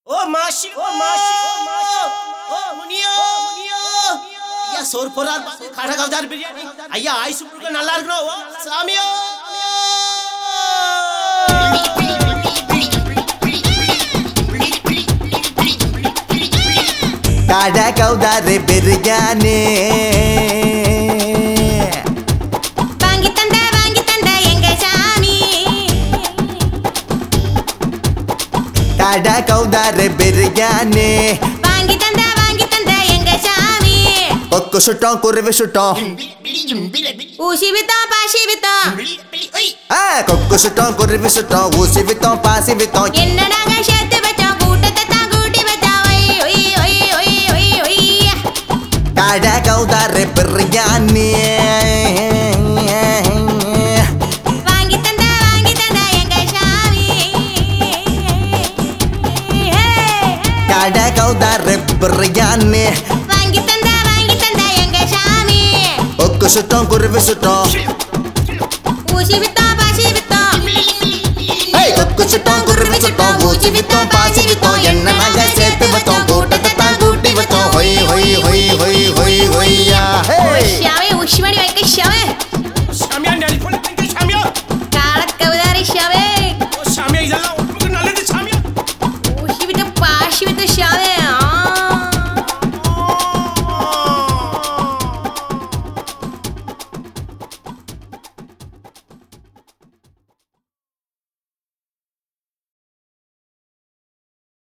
ஓ மாஷி ஓ மாஷி ஓ மாஷி ஓ முனியோ முனியோ ஐயா சோறு போறார் கடை கவுதார் பிரியாணி ஐயா ஆயுசு முழுக்க நல்லா இருக்கணும் ஓ சாமியோ கடை கௌதாரு பிரியாணி வாங்கி தந்த வாங்கி தந்த எங்க சாமி கடை கௌதாரு பிரியாணி வாங்கி தந்த வாங்கி தந்த எங்க சாமி கொக்கு சுட்டோம் குருவி சுட்டோம் ஊசி வித்தோம் பாசி வித்தோம் ஆ, கொக்கு சுட்டோம் குருவி சுட்டோம் ஊசி வித்தோம் பாசி வித்தோம் என்ன நாங்க சேர்த்து வச்சோம் கூட்டத்தை தான் கூட்டி வச்சோம் ஒய், ஒய், ஒய், ஒய், ஒய், ஒய். கடை கௌதாரு பிரியாணி வாங்கி தந்த வாங்கி தந்த எங்க சாமி கடை கௌதாரு பிரியாணி வாங்கி தந்த வாங்கி தந்த எங்க சாமி கொக்கு சுட்டோம் குருவி சுட்டோம் ஊசி வித்தோம் பாசி வித்தோம் ஏய், கொக்கு சுட்டோம் குருவி சுட்டோம் ஊசி வித்தோம் பாசி வித்தோம் என்ன நாங்க